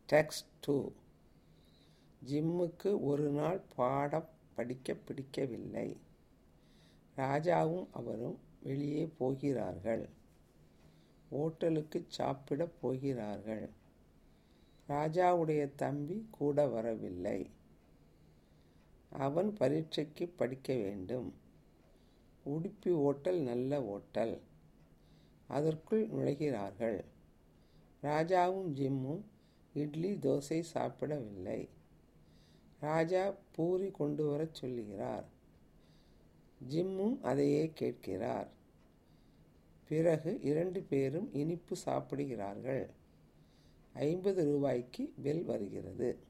text two ஜிம்முக்கு ஒரு நாள் பாடம் படிக்க பிடிக்கவில்லை ராஜாவும் அவரும் வெளியே போகிறார்கள் ஓட்டலுக்கு சாப்பிடப் போகிறார்கள் ராஜாவுடைய தம்பி கூட வரவில்லை அவன் பரீட்சைக்கு படிக்க வேண்டும் உடுப்பி ஓட்டல் நல்ல ஓட்டல் அதற்குள் நுழைகிறார்கள் ராஜாவும் ஜிம்மும் இட்லி தோசை சாப்பிடவில்லை ராஜா பூரி கொண்டு வரச் சொல்லுகிறார் ஜிம்மும் அதையே கேட்கிறார் பிறகு இரண்டு பேரும் இனிப்பு சாப்பிடுகிறார்கள் ஐம்பது ரூபாய்க்கு பெல் வருகிறது